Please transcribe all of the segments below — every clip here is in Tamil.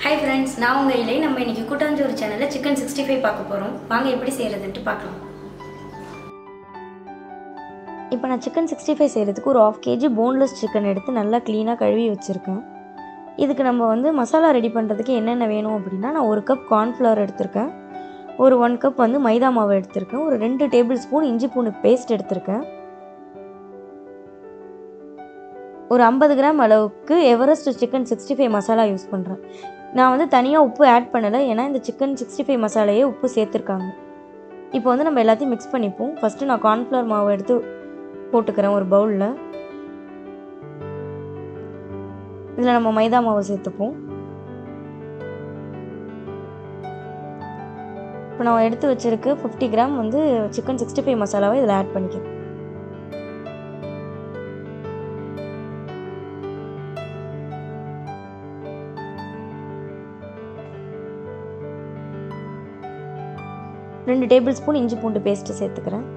ஹாய் ஃப்ரெண்ட்ஸ் நான் உங்கள் இலை நம்ம இன்னைக்கு கூட்டாஞ்சோறு சேனலில் சிக்கன் சிக்ஸ்டி ஃபைவ் பார்க்க போகிறோம் வாங்க எப்படி செய்கிறதுன்ட்டு பார்க்கலாம் இப்போ நான் சிக்கன் சிக்ஸ்டி ஃபைவ் செய்கிறதுக்கு ஒரு ஆஃப் கேஜி போன்லெஸ் சிக்கன் எடுத்து நல்லா க்ளீனாக கழுவி வச்சுருக்கேன் இதுக்கு நம்ம வந்து மசாலா ரெடி பண்ணுறதுக்கு என்னென்ன வேணும் அப்படின்னா நான் ஒரு கப் கார்ன்ஃப்ளவர் எடுத்திருக்கேன் ஒரு ஒன் கப் வந்து மைதா மாவு எடுத்திருக்கேன் ஒரு ரெண்டு டேபிள் ஸ்பூன் இஞ்சி பூண்டு பேஸ்ட் எடுத்திருக்கேன் ஒரு ஐம்பது கிராம் அளவுக்கு Everest chicken sixty five masala use பண்ணுறேன் நான் வந்து தனியாக உப்பு ஆட் பண்ணலை ஏன்னா இந்த சிக்கன் சிக்ஸ்டி ஃபைவ் மசாலையே உப்பு சேர்த்துருக்காங்க இப்போ வந்து நம்ம எல்லாத்தையும் மிக்ஸ் பண்ணிப்போம் ஃபஸ்ட்டு நான் கார்ன்ஃப்ளவர் மாவு எடுத்து போட்டுக்கிறேன் ஒரு பவுலில் இதில் நம்ம மைதா மாவு சேர்த்துப்போம் இப்போ நான் எடுத்து வச்சிருக்க ஃபிஃப்டி கிராம் வந்து சிக்கன் சிக்ஸ்டி ஃபைவ் மசாலாவை இதில் ஆட் பண்ணிக்கிறேன் ரெண்டு டேபிள் ஸ்பூன் இஞ்சி பூண்டு பேஸ்ட்டு சேர்த்துக்கிறேன்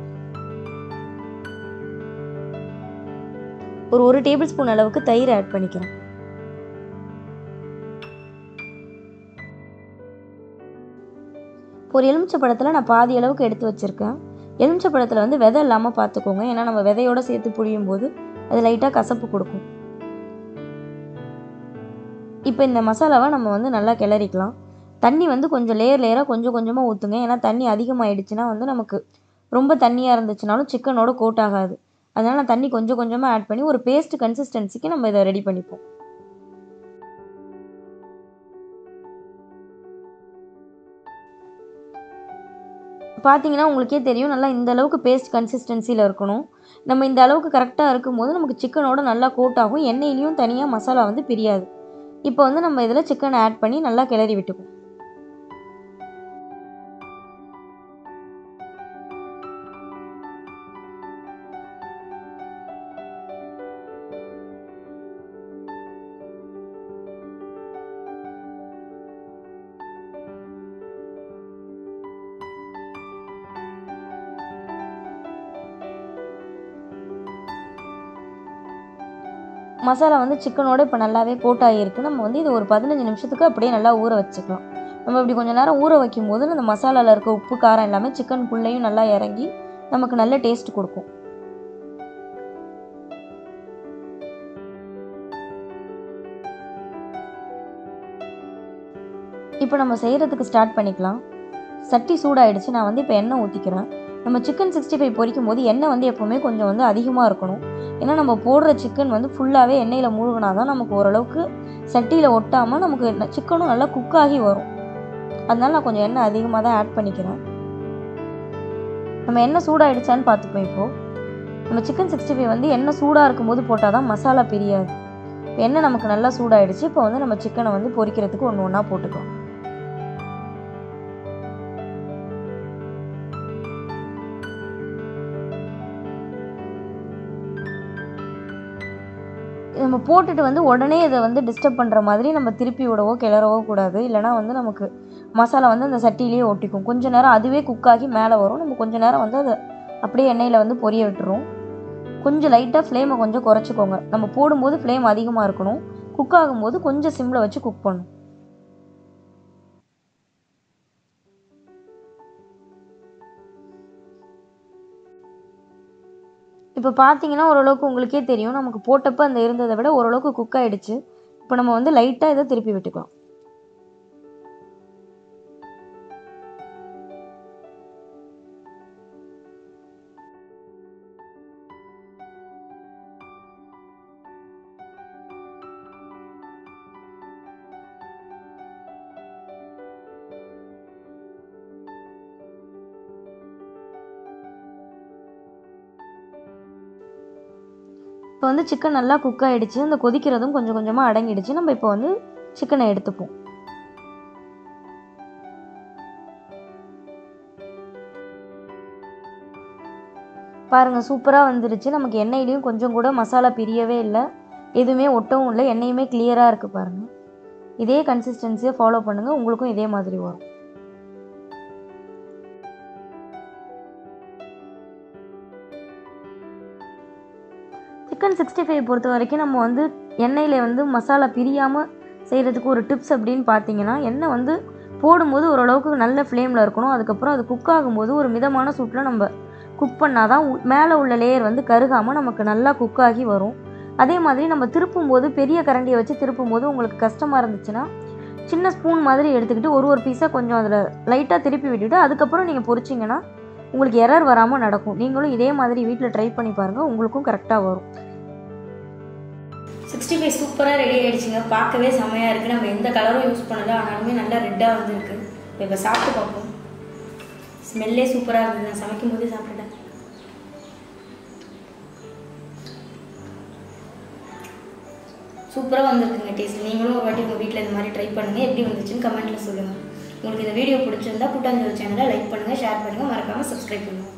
ஒரு ஒரு டேபிள் ஸ்பூன் அளவுக்கு தயிர் ஆட் பண்ணிக்கிறேன் ஒரு எலுமிச்சை பழத்தில் நான் பாதி அளவுக்கு எடுத்து வச்சுருக்கேன் எலுமிச்சை பழத்தில் வந்து விதை இல்லாமல் பார்த்துக்கோங்க ஏன்னா நம்ம விதையோட சேர்த்து புழியும் போது அது லைட்டாக கசப்பு கொடுக்கும் இப்போ இந்த மசாலாவை நம்ம வந்து நல்லா கிளறிக்கலாம் தண்ணி வந்து கொஞ்சம் லேயர் லேயராக கொஞ்சம் கொஞ்சமாக ஊற்றுங்க ஏன்னா தண்ணி அதிகமாகிடுச்சுன்னா வந்து நமக்கு ரொம்ப தண்ணியாக இருந்துச்சுனாலும் சிக்கனோட கோட் ஆகாது அதனால் நான் தண்ணி கொஞ்சம் கொஞ்சமாக ஆட் பண்ணி ஒரு பேஸ்ட் கன்சிஸ்டன்சிக்கு நம்ம இதை ரெடி பண்ணிப்போம் பார்த்தீங்கன்னா உங்களுக்கே தெரியும் நல்லா இந்த அளவுக்கு பேஸ்ட் கன்சிஸ்டன்சியில் இருக்கணும் நம்ம இந்த அளவுக்கு கரெக்டாக இருக்கும்போது நமக்கு சிக்கனோட நல்லா கோட் ஆகும் எண்ணெயிலையும் தனியாக மசாலா வந்து பிரியாது இப்போ வந்து நம்ம இதில் சிக்கனை ஆட் பண்ணி நல்லா கிளறி விட்டுக்குவோம் மசாலா வந்து சிக்கனோட இப்போ நல்லாவே கோட் ஆகியிருக்கு நம்ம வந்து இது ஒரு பதினஞ்சு நிமிஷத்துக்கு அப்படியே நல்லா ஊற வச்சுக்கலாம் நம்ம இப்படி கொஞ்சம் நேரம் ஊற வைக்கும் போது அந்த மசாலாவில் இருக்க உப்பு காரம் எல்லாமே சிக்கனுக்குள்ளேயும் நல்லா இறங்கி நமக்கு நல்ல டேஸ்ட் கொடுக்கும் இப்போ நம்ம செய்கிறதுக்கு ஸ்டார்ட் பண்ணிக்கலாம் சட்டி சூடாயிடுச்சு நான் வந்து இப்போ எண்ணெய் ஊற்றிக்கிறேன் நம்ம சிக்கன் சிக்ஸ்டி ஃபைவ் பொரிக்கும் போது எண்ணெய் வந்து எப்போவுமே கொஞ்சம் வந்து அதிகமாக இருக்கணும் ஏன்னா நம்ம போடுற சிக்கன் வந்து ஃபுல்லாகவே எண்ணெயில் மூழ்கினா தான் நமக்கு ஓரளவுக்கு சட்டியில் ஒட்டாமல் நமக்கு சிக்கனும் நல்லா குக் ஆகி வரும் அதனால நான் கொஞ்சம் எண்ணெய் அதிகமாக தான் ஆட் பண்ணிக்கிறேன் நம்ம எண்ணெய் சூடாயிடுச்சான்னு பார்த்துப்போம் இப்போது நம்ம சிக்கன் சிக்ஸ்டி ஃபைவ் வந்து எண்ணெய் சூடாக இருக்கும்போது போட்டால் தான் மசாலா பிரியாது இப்போ எண்ணெய் நமக்கு நல்லா சூடாயிடுச்சு இப்போ வந்து நம்ம சிக்கனை வந்து பொரிக்கிறதுக்கு ஒன்று ஒன்றா போட்டுக்கலாம் நம்ம போட்டுட்டு வந்து உடனே இதை வந்து டிஸ்டர்ப் பண்ணுற மாதிரி நம்ம திருப்பி விடவோ கிளறவோ கூடாது இல்லைனா வந்து நமக்கு மசாலா வந்து அந்த சட்டியிலேயே ஒட்டிக்கும் கொஞ்ச நேரம் அதுவே குக்காகி மேலே வரும் நம்ம கொஞ்ச நேரம் வந்து அதை அப்படியே எண்ணெயில் வந்து பொரிய விட்டுரும் கொஞ்சம் லைட்டாக ஃப்ளேமை கொஞ்சம் குறைச்சிக்கோங்க நம்ம போடும்போது ஃப்ளேம் அதிகமாக இருக்கணும் குக் ஆகும்போது கொஞ்சம் சிம்மில் வச்சு குக் பண்ணும் இப்போ பார்த்தீங்கன்னா ஓரளவுக்கு உங்களுக்கே தெரியும் நமக்கு போட்டப்போ அந்த இருந்ததை விட ஓரளவுக்கு குக் ஆகிடுச்சு இப்போ நம்ம வந்து லைட்டாக இதை திருப்பி விட்டுக்கலாம் இப்போ வந்து சிக்கன் நல்லா குக் ஆகிடுச்சு அந்த கொதிக்கிறதும் கொஞ்சம் கொஞ்சமாக அடங்கிடுச்சு நம்ம இப்போ வந்து சிக்கனை எடுத்துப்போம் பாருங்கள் சூப்பராக வந்துருச்சு நமக்கு எண்ணெயிலையும் கொஞ்சம் கூட மசாலா பிரியவே இல்லை எதுவுமே ஒட்டவும் இல்லை எண்ணெயுமே கிளியராக இருக்குது பாருங்கள் இதே கன்சிஸ்டன்சியை ஃபாலோ பண்ணுங்கள் உங்களுக்கும் இதே மாதிரி வரும் சிக்கன் சிக்ஸ்டி ஃபைவ் பொறுத்த வரைக்கும் நம்ம வந்து எண்ணெயில் வந்து மசாலா பிரியாமல் செய்கிறதுக்கு ஒரு டிப்ஸ் அப்படின்னு பார்த்தீங்கன்னா எண்ணெய் வந்து போடும்போது ஓரளவுக்கு நல்ல ஃப்ளேமில் இருக்கணும் அதுக்கப்புறம் அது குக் ஆகும்போது ஒரு மிதமான சூட்டில் நம்ம குக் பண்ணால் தான் மேலே உள்ள லேயர் வந்து கருகாமல் நமக்கு நல்லா குக் ஆகி வரும் அதே மாதிரி நம்ம திருப்பும் போது பெரிய கரண்டியை வச்சு திருப்பும் போது உங்களுக்கு கஷ்டமாக இருந்துச்சுன்னா சின்ன ஸ்பூன் மாதிரி எடுத்துக்கிட்டு ஒரு ஒரு பீஸாக கொஞ்சம் அதில் லைட்டாக திருப்பி விட்டுட்டு அதுக்கப்புறம் நீங்கள் பொரிச்சிங்கன்னா உங்களுக்கு எரர் வராமல் நடக்கும் நீங்களும் இதே மாதிரி வீட்டில் ட்ரை பண்ணி பாருங்கள் உங்களுக்கும் கரெக்டாக வரும் சிக்ஸ்டி ஃபைவ் சூப்பராக ரெடி ஆகிடுச்சுங்க பார்க்கவே செமையாக இருக்குது நம்ம எந்த கலரும் யூஸ் பண்ணல ஆனாலுமே நல்லா ரெட்டாக வந்துருக்கு இப்போ சாப்பிட்டு பார்ப்போம் ஸ்மெல்லே சூப்பராக இருந்தது நான் சமைக்கும் போதே சாப்பிட்டுட்டேன் சூப்பராக வந்திருக்குங்க டேஸ்ட் நீங்களும் ஒரு வாட்டி உங்கள் வீட்டில் இந்த மாதிரி ட்ரை பண்ணுங்கள் எப்படி வந்துச்சுன்னு கமெண்ட்டில் சொல்லுங்கள் உங்களுக்கு இந்த வீடியோ பிடிச்சிருந்தா கூட்டாஞ்சோறு சேனலை லைக் பண்ணுங்கள் ஷேர் பண்ணுங்கள் மறக்காமல் சப்ஸ்கிரைப் பண்ணுங்கள்